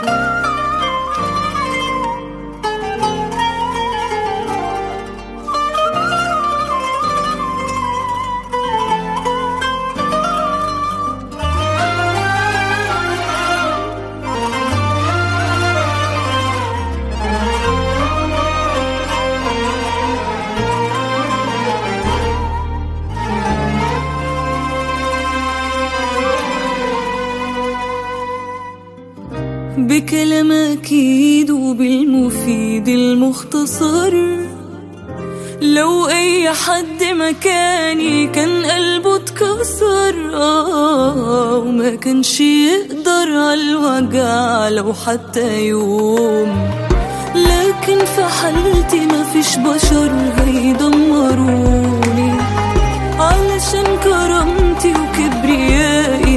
بكلام أكيد وبالمفيد المختصر لو أي حد مكاني كان قلبه اتكسر آه وما كانش يقدر عالوجع لو حتى يوم لكن في حالتي مفيش بشر هيدمروني علشان كرامتي وكبريائي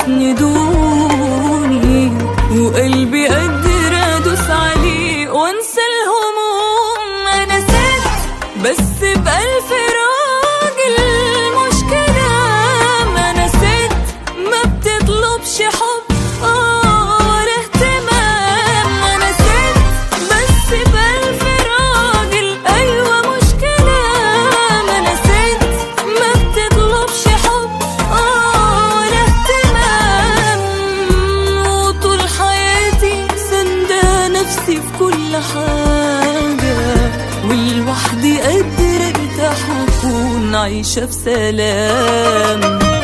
هيسندوني وقلبي قادر ادوس عليه وانسى الهموم انا ست بس بألف راجل مشكلة ما انا ست ما بتطلبش حب آه ولا اهتمام انا ست بس بألف راجل ايوه مشكلة ما انا ست ما بتطلبش حب آه ولا اهتمام وطول حياتي سندة نفسي في كل حاجة ولوحدي قادر ارتاح واكون عايشة في سلام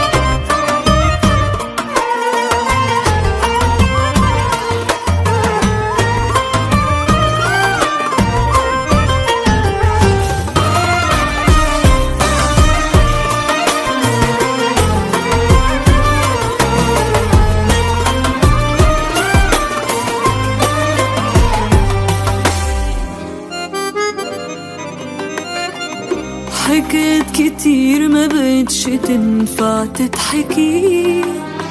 حكايات كتير ما بقتش تنفع تتحكي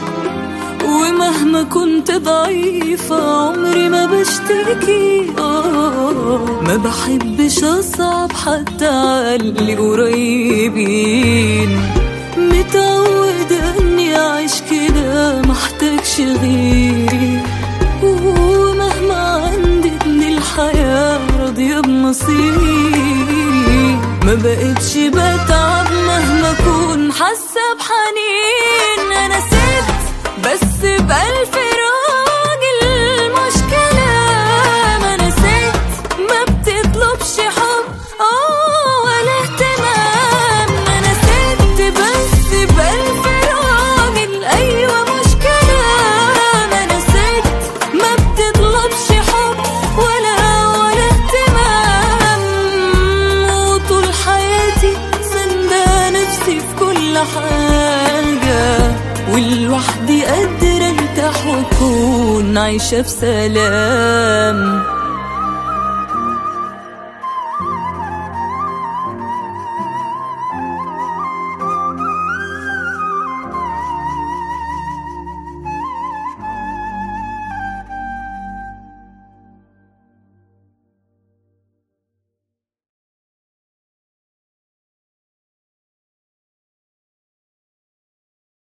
ومهما كنت ضعيفة عمري ما بشتكي آه ما بحبش أصعب حتى على اللي قريبين متعودة إني أعيش كده محتاجش غيري ومهما عندي من الحياة راضية بنصيبي ما بقتش بتعب مهما اكون حاسه بحنين انا ست بس بألف راجل مشكلة ما انا ست ما بتطلبش حب اه ولا اهتمام انا ست بس بألف راجل ايوه مشكلة ما انا ست ما بتطلبش حب ولا ولا اهتمام وطول حياتي سندة نفسي في كل حاجة ولوحدي قادرة ارتاح واكون عايشة في سلام